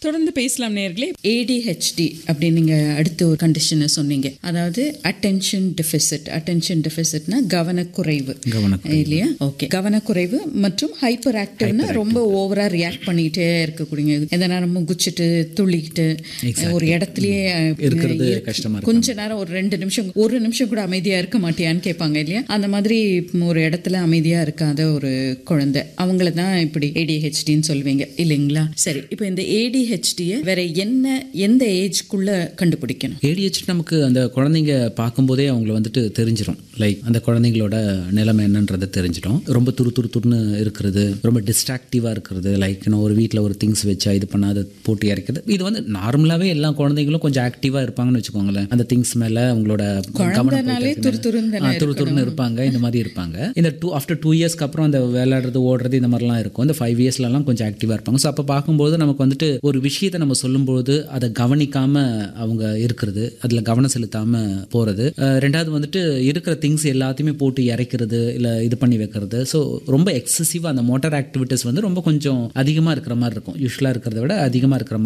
தொடர்ந்து பேசலாம் நேர்களே ஏடிஹெச்டி அப்படின்னு நீங்க அடுத்த ஒரு கண்டிஷனை சொன்னீங்க அதாவது அட்டென்ஷன் டெபிசிட் அட்டென்ஷன் டெபிசிட்னா கவனக்குறைவு கவனக்குறைவு. இல்லையா ஓகே கவனக்குறைவு மற்றும் ஹைப்பர் ஆக்டிவ்னா ரொம்ப ஓவரா ரியாக்ட் பண்ணிட்டே இருக்கக்கூடிய எந்த நேரமும் குச்சிட்டு துள்ளிக்கிட்டு ஒரு இடத்துலயே அஹ், இருக்கிறது இருக்கு. கஷ்டமா இருக்கும். கொஞ்ச நேரம் ஒரு ரெண்டு நிமிஷம் ஒரு நிமிஷம் கூட அமைதியா இருக்க மாட்டியான்னு கேட்பாங்க இல்லையா அந்த மாதிரி ஒரு இடத்துல அமைதியா இருக்காத ஒரு குழந்தை அவங்கள தான் இப்படி ஏடிஹெச்டின்னு சொல்லுவீங்க இல்லைங்களா சரி இப்போ இந்த ஏடிஹெச்டியை வேற என்ன எந்த ஏஜ்க்குள்ள கண்டுபிடிக்கணும் ஏடிஹெச் நமக்கு அந்த குழந்தைங்க பார்க்கும்போதே அவங்கள வந்துட்டு தெரிஞ்சிடும் லைக் அந்த குழந்தைங்களோட நிலைமை என்னன்றது தெரிஞ்சிடும் ரொம்ப துரு துரு துருன்னு இருக்கிறது ரொம்ப டிஸ்ட்ராக்டிவாக இருக்கிறது லைக் இன்னும் ஒரு வீட்டில் ஒரு திங்ஸ் வச்சா இது பண்ணாத போட்டு இறக்கிறது இது வந்து நார்மலாகவே எல்லா குழந்தைங்களும் கொஞ்சம் ஆக்டிவாக இருப்பாங்கன்னு வச்சுக்கோங்களேன் அந்த திங்ஸ் மேலே அவங்களோட கவனம் குழந்தைனாலே போயிட்டு துரு துருன்னு தானே ஆ, துரு துருன்னு இருப்பாங்க இந்த மாதிரி இருப்பாங்க இந்த டூ ஆஃப்டர் டூ இயர்ஸ்க்கு அப்புறம் அந்த விளையாடுறது ஓடுறது இந்த மாதிரிலாம் இருக்கும் இந்த ஃபைவ் இயர்ஸ்லலாம் கொஞ்சம் ஆக்டிவாக இருப்பாங்க ஸோ அப்போ பார்க்கும்போது நமக்கு வந்துட்டு ஒரு விஷயத்தை நம்ம சொல்லும்போது அதை கவனிக்காம அவங்க இருக்கிறது அதில் கவனம் செலுத்தாமல் போகிறது ரெண்டாவது வந்துட்டு இருக்கிற திங்ஸ் எல்லாத்தையுமே போட்டு இறைக்கிறது இல்லை இது பண்ணி வைக்கிறது ஸோ ரொம்ப எக்ஸசிவாக அந்த மோட்டார் ஆக்டிவிட்டீஸ் வந்து ரொம்ப கொஞ்சம் அதிகமாக இருக்கிற மாதிரி இருக்கும் யூஸ்வலாக இருக்கிறத விட அதிகமாக இருக்கிற மாதிரி